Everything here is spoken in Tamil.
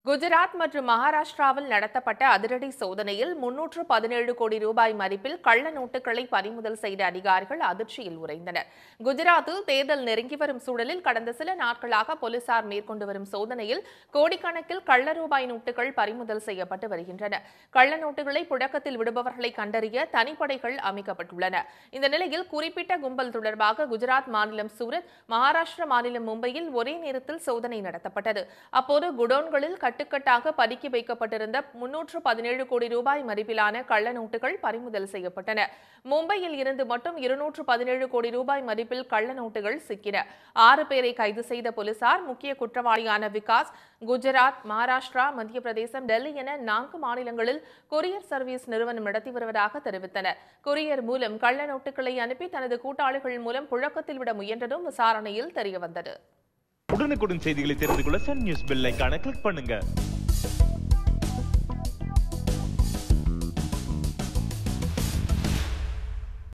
குஜராத் மற்றும் மகாராஷ்டிராவில் நடத்தப்பட்ட அதிரடி சோதனையில் முன்னூற்று பதினேழு கோடி ரூபாய் மதிப்பில் கள்ள நோட்டுகளை பறிமுதல் செய்த அதிகாரிகள் அதிர்ச்சியில் உறைந்தனர் குஜராத்தில் தேர்தல் நெருங்கி வரும் சூழலில் கடந்த சில நாட்களாக போலீசார் மேற்கொண்டு வரும் சோதனையில் கோடிக்கணக்கில் கள்ள ரூபாய் நோட்டுகள் பறிமுதல் செய்யப்பட்டு வருகின்றன கள்ள நோட்டுகளை புழக்கத்தில் விடுபவர்களை கண்டறிய தனிப்படைகள் அமைக்கப்பட்டுள்ளன இந்த நிலையில் குறிப்பிட்ட கும்பல் தொடர்பாக குஜராத் மாநிலம் சூரத் மகாராஷ்டிரா மாநிலம் மும்பையில் ஒரே நேரத்தில் சோதனை நடத்தப்பட்டது அப்போது குடோன்களில் கட்டுக்கட்டாக பதுக்கி வைக்கப்பட்டிருந்த முன்னூற்று பதினேழு கோடி ரூபாய் மதிப்பிலான கள்ள நோட்டுகள் பறிமுதல் செய்யப்பட்டன மும்பையில் இருந்து மட்டும் இருநூற்று பதினேழு கோடி ரூபாய் மதிப்பில் கள்ள நோட்டுகள் சிக்கின ஆறு பேரை கைது செய்த போலீசார் முக்கிய குற்றவாளியான விகாஸ் குஜராத் மகாராஷ்டிரா மத்திய பிரதேசம் டெல்லி என நான்கு மாநிலங்களில் கொரியர் சர்வீஸ் நிறுவனம் நடத்தி வருவதாக தெரிவித்தனர் கொரியர் மூலம் கள்ள நோட்டுகளை அனுப்பி தனது கூட்டாளிகள் மூலம் புழக்கத்தில் விட முயன்றதும் விசாரணையில் தெரியவந்தது உடனுக்குடன் செய்திகளை தெரிந்து கொள்ள சன் நியூஸ் பெல் ஐகானை கிளிக் பண்ணுங்க